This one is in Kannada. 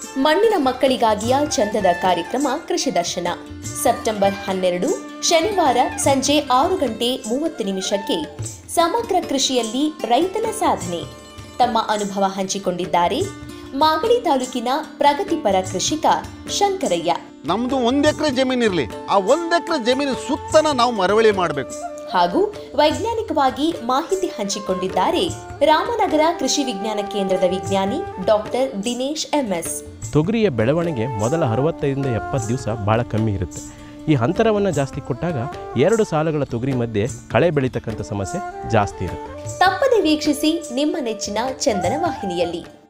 ಮಣ್ಣಿನ ಮಕ್ಕಳಿಗಾಗಿಯ ಚಂದದ ಕಾರ್ಯಕ್ರಮ ಕೃಷಿ ದರ್ಶನ ಸೆಪ್ಟೆಂಬರ್ ಹನ್ನೆರಡು ಶನಿವಾರ ಸಂಜೆ ಆರು ಗಂಟೆ ಮೂವತ್ತು ನಿಮಿಷಕ್ಕೆ ಸಮಗ್ರ ಕೃಷಿಯಲ್ಲಿ ರೈತನ ಸಾಧನೆ ತಮ್ಮ ಅನುಭವ ಹಂಚಿಕೊಂಡಿದ್ದಾರೆ ಮಾಗಡಿ ತಾಲೂಕಿನ ಪ್ರಗತಿಪರ ಕೃಷಿಕ ಶಂಕರಯ್ಯ ನಮ್ದು ಒಂದ್ ಎಕರೆ ಜಮೀನು ಇರಲಿ ಆ ಒಂದ್ ಎಕರೆ ಜಮೀನು ಸುತ್ತನ ನಾವು ಮರವಳಿ ಮಾಡಬೇಕು ಹಾಗೂ ವೈಜ್ಞಾನಿಕವಾಗಿ ಮಾಹಿತಿ ಹಂಚಿಕೊಂಡಿದ್ದಾರೆ ರಾಮನಗರ ಕೃಷಿ ವಿಜ್ಞಾನ ಕೇಂದ್ರದ ವಿಜ್ಞಾನಿ ಡಾಕ್ಟರ್ ದಿನೇಶ್ ಎಂಎಸ್ ತೊಗರಿಯ ಬೆಳವಣಿಗೆ ಮೊದಲ ಅರವತ್ತೈದರಿಂದ ಎಪ್ಪತ್ತು ದಿವಸ ಭಾಳ ಕಮ್ಮಿ ಇರುತ್ತೆ ಈ ಅಂತರವನ್ನು ಜಾಸ್ತಿ ಕೊಟ್ಟಾಗ ಎರಡು ಸಾಲುಗಳ ತೊಗರಿ ಮಧ್ಯೆ ಕಳೆ ಬೆಳೀತಕ್ಕಂಥ ಸಮಸ್ಯೆ ಜಾಸ್ತಿ ಇರುತ್ತೆ ತಪ್ಪದೆ ವೀಕ್ಷಿಸಿ ನಿಮ್ಮ ನೆಚ್ಚಿನ ಚಂದನ ವಾಹಿನಿಯಲ್ಲಿ